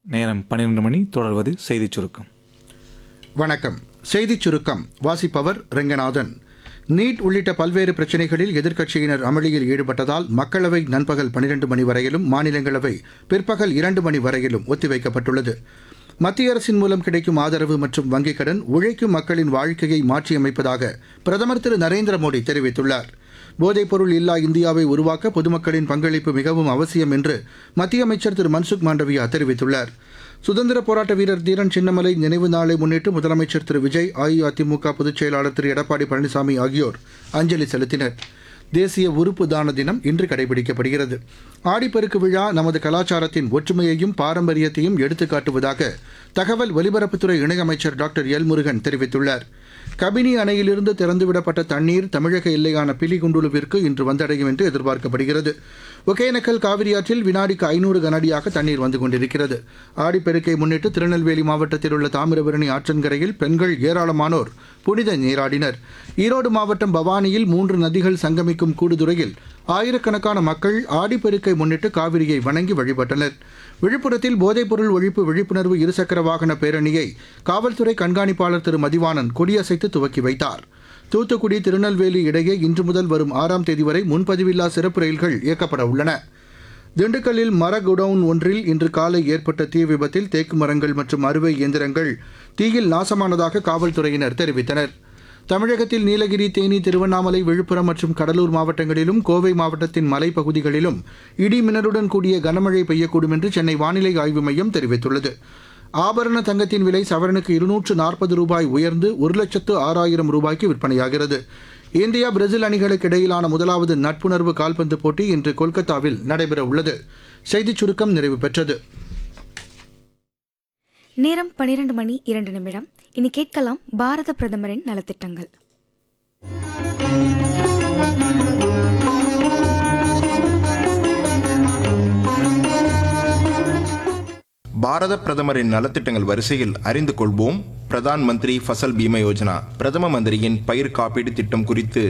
நேரம் பன்னிரண்டு மணி தொடர்வது செய்திச் சுருக்கம் வணக்கம் செய்திச் சுருக்கம் வாசிப்பவர் ரெங்கநாதன் நீட் உள்ளிட்ட பல்வேறு பிரச்சினைகளில் எதிர்க்கட்சியினர் அமளியில் ஈடுபட்டதால் மக்களவை நண்பகல் பனிரெண்டு மணி வரையிலும் மாநிலங்களவை பிற்பகல் இரண்டு மணி வரையிலும் ஒத்திவைக்கப்பட்டுள்ளது மத்திய அரசின் மூலம் கிடைக்கும் ஆதரவு மற்றும் வங்கிக் கடன் உழைக்கும் மக்களின் வாழ்க்கையை மாற்றியமைப்பதாக பிரதமர் திரு நரேந்திர மோடி தெரிவித்துள்ளார் போதைப்பொருள் இல்லா இந்தியாவை உருவாக்க பொதுமக்களின் பங்களிப்பு மிகவும் அவசியம் என்று மத்திய அமைச்சர் திரு மன்சுக் மாண்டவியா தெரிவித்துள்ளார் சுதந்திர போராட்ட வீரர் தீரன் சின்னமலை நினைவு நாளை முன்னிட்டு முதலமைச்சர் திரு விஜய் அஇஅதிமுக பொதுச் செயலாளர் திரு எடப்பாடி பழனிசாமி ஆகியோர் அஞ்சலி செலுத்தினர் தேசிய உறுப்பு தான தினம் இன்று கடைபிடிக்கப்படுகிறது ஆடிப்பெருக்கு விழா நமது கலாச்சாரத்தின் ஒற்றுமையையும் பாரம்பரியத்தையும் எடுத்துக்காட்டுவதாக தகவல் ஒலிபரப்புத்துறை இணையமைச்சர் டாக்டர் எல் முருகன் தெரிவித்துள்ளார் கபினி அணையிலிருந்து திறந்துவிடப்பட்ட தண்ணீர் தமிழக எல்லையான பிலிகுண்டுலுவிற்கு இன்று வந்தடையும் என்று எதிர்பார்க்கப்படுகிறது ஒகேனக்கல் காவிரியாற்றில் வினாடிக்கு ஐநூறு கனஅடியாக தண்ணீர் வந்து கொண்டிருக்கிறது ஆடிப்பெருக்கை முன்னிட்டு திருநெல்வேலி மாவட்டத்தில் உள்ள தாமிரபரணி ஆற்றங்கரையில் பெண்கள் ஏராளமானோர் புனித நீராடினர் ஈரோடு மாவட்டம் பவானியில் மூன்று நதிகள் சங்கமிக்கும் கூடுதுறையில் ஆயிரக்கணக்கான மக்கள் ஆடிப்பெருக்கை முன்னிட்டு காவிரியை வணங்கி வழிபட்டனர் விழுப்புரத்தில் போதைப்பொருள் ஒழிப்பு விழிப்புணர்வு இருசக்கர வாகன பேரணியை காவல்துறை கண்காணிப்பாளர் திரு மதிவாணன் கொடியசைத்து துவக்கி வைத்தார் தூத்துக்குடி திருநெல்வேலி இடையே இன்று முதல் வரும் ஆறாம் தேதி வரை முன்பதிவில்லா சிறப்பு ரயில்கள் இயக்கப்பட உள்ளன திண்டுக்கல்லில் மர குடவுன் ஒன்றில் இன்று காலை ஏற்பட்ட தீ விபத்தில் தேக்கு மரங்கள் மற்றும் அறுவை இயந்திரங்கள் தீயில் நாசமானதாக காவல்துறையினர் தெரிவித்தனர் தமிழகத்தில் நீலகிரி தேனி திருவண்ணாமலை விழுப்புரம் மற்றும் கடலூர் மாவட்டங்களிலும் கோவை மாவட்டத்தின் மலைப்பகுதிகளிலும் இடி மின்னலுடன் கூடிய கனமழை பெய்யக்கூடும் என்று சென்னை வானிலை ஆய்வு மையம் தெரிவித்துள்ளது ஆபரண தங்கத்தின் விலை சவரனுக்கு இருநூற்று நாற்பது ரூபாய் உயர்ந்து ஒரு லட்சத்து ஆறாயிரம் ரூபாய்க்கு விற்பனையாகிறது இந்தியா பிரேசில் அணிகளுக்கு இடையிலான முதலாவது நட்புணர்வு கால்பந்து போட்டி இன்று கொல்கத்தாவில் நடைபெற உள்ளது செய்திச் சுருக்கம் நிறைவு பெற்றது நேரம் பனிரெண்டு மணி இரண்டு நிமிடம் இனி கேட்கலாம் பாரத பிரதமரின் நலத்திட்டங்கள் பாரத பிரதமரின் நலத்திட்டங்கள் வரிசையில் அறிந்து கொள்வோம் பிரதான் மந்திரி ஃபசல் பீம யோஜனா பிரதம மந்திரியின் பயிர் காப்பீடு திட்டம் குறித்து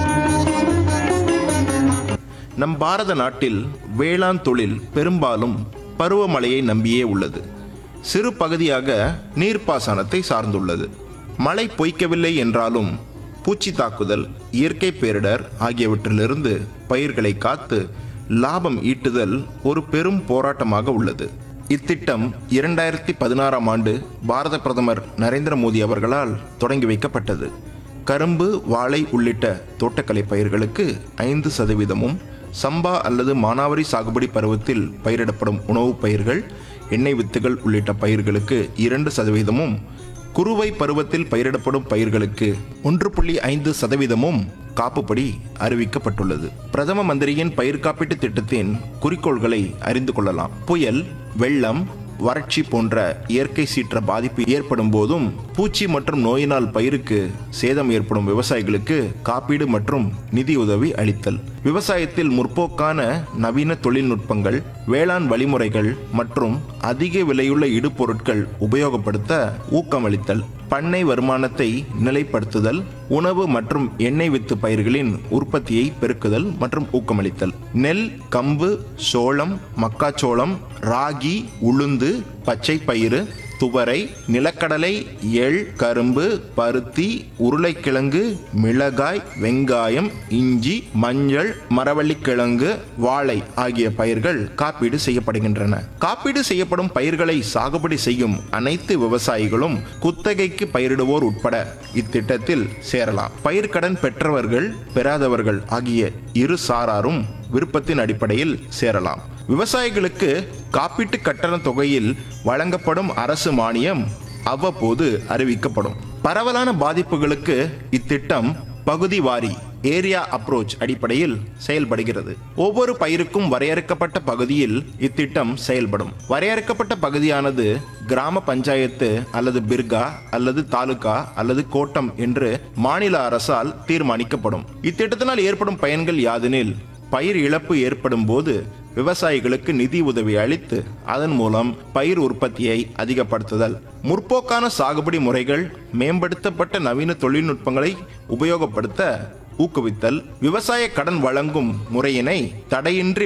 நம் பாரத நாட்டில் வேளாண் தொழில் பெரும்பாலும் பருவமழையை நம்பியே உள்ளது சிறு பகுதியாக நீர்ப்பாசனத்தை சார்ந்துள்ளது மழை பொய்க்கவில்லை என்றாலும் பூச்சி தாக்குதல் இயற்கை பேரிடர் ஆகியவற்றிலிருந்து பயிர்களை காத்து லாபம் ஈட்டுதல் ஒரு பெரும் போராட்டமாக உள்ளது இத்திட்டம் இரண்டாயிரத்தி பதினாறாம் ஆண்டு பாரத பிரதமர் நரேந்திர மோடி அவர்களால் தொடங்கி வைக்கப்பட்டது கரும்பு வாழை உள்ளிட்ட தோட்டக்கலை பயிர்களுக்கு ஐந்து சதவீதமும் சம்பா அல்லது மானாவரி சாகுபடி பருவத்தில் பயிரிடப்படும் உணவுப் பயிர்கள் எண்ணெய் வித்துகள் உள்ளிட்ட பயிர்களுக்கு இரண்டு சதவீதமும் குறுவை பருவத்தில் பயிரிடப்படும் பயிர்களுக்கு ஒன்று புள்ளி ஐந்து சதவீதமும் காப்புப்படி அறிவிக்கப்பட்டுள்ளது பிரதம மந்திரியின் பயிர் காப்பீட்டு திட்டத்தின் குறிக்கோள்களை அறிந்து கொள்ளலாம் புயல் வெள்ளம் வறட்சி போன்ற இயற்கை சீற்ற பாதிப்பு ஏற்படும் போதும் பூச்சி மற்றும் நோயினால் பயிருக்கு சேதம் ஏற்படும் விவசாயிகளுக்கு காப்பீடு மற்றும் நிதியுதவி அளித்தல் விவசாயத்தில் முற்போக்கான நவீன தொழில்நுட்பங்கள் வேளாண் வழிமுறைகள் மற்றும் அதிக விலையுள்ள இடுபொருட்கள் உபயோகப்படுத்த ஊக்கமளித்தல் பண்ணை வருமானத்தை நிலைப்படுத்துதல் உணவு மற்றும் எண்ணெய் வித்து பயிர்களின் உற்பத்தியை பெருக்குதல் மற்றும் ஊக்கமளித்தல் நெல் கம்பு சோளம் மக்காச்சோளம் ராகி உளுந்து பச்சை பயிறு துவரை நிலக்கடலை எள் கரும்பு பருத்தி உருளைக்கிழங்கு மிளகாய் வெங்காயம் இஞ்சி மஞ்சள் மரவள்ளிக்கிழங்கு வாழை ஆகிய பயிர்கள் காப்பீடு செய்யப்படுகின்றன காப்பீடு செய்யப்படும் பயிர்களை சாகுபடி செய்யும் அனைத்து விவசாயிகளும் குத்தகைக்கு பயிரிடுவோர் உட்பட இத்திட்டத்தில் சேரலாம் பயிர்க்கடன் பெற்றவர்கள் பெறாதவர்கள் ஆகிய இரு சாராரும் விருப்பத்தின் அடிப்படையில் சேரலாம் விவசாயிகளுக்கு காப்பீட்டு கட்டண தொகையில் வழங்கப்படும் அரசு மானியம் அவ்வப்போது அறிவிக்கப்படும் பரவலான பாதிப்புகளுக்கு இத்திட்டம் பகுதி வாரி ஏரியா அப்ரோச் அடிப்படையில் செயல்படுகிறது ஒவ்வொரு பயிருக்கும் வரையறுக்கப்பட்ட பகுதியில் இத்திட்டம் செயல்படும் வரையறுக்கப்பட்ட பகுதியானது கிராம பஞ்சாயத்து அல்லது பிர்கா அல்லது தாலுகா அல்லது கோட்டம் என்று மாநில அரசால் தீர்மானிக்கப்படும் இத்திட்டத்தினால் ஏற்படும் பயன்கள் யாதெனில் பயிர் இழப்பு ஏற்படும் போது விவசாயிகளுக்கு நிதி உதவி அளித்து அதன் மூலம் பயிர் உற்பத்தியை அதிகப்படுத்துதல் முற்போக்கான சாகுபடி முறைகள் மேம்படுத்தப்பட்ட நவீன தொழில்நுட்பங்களை உபயோகப்படுத்த ஊக்குவித்தல் விவசாய கடன் வழங்கும் முறையினை தடையின்றி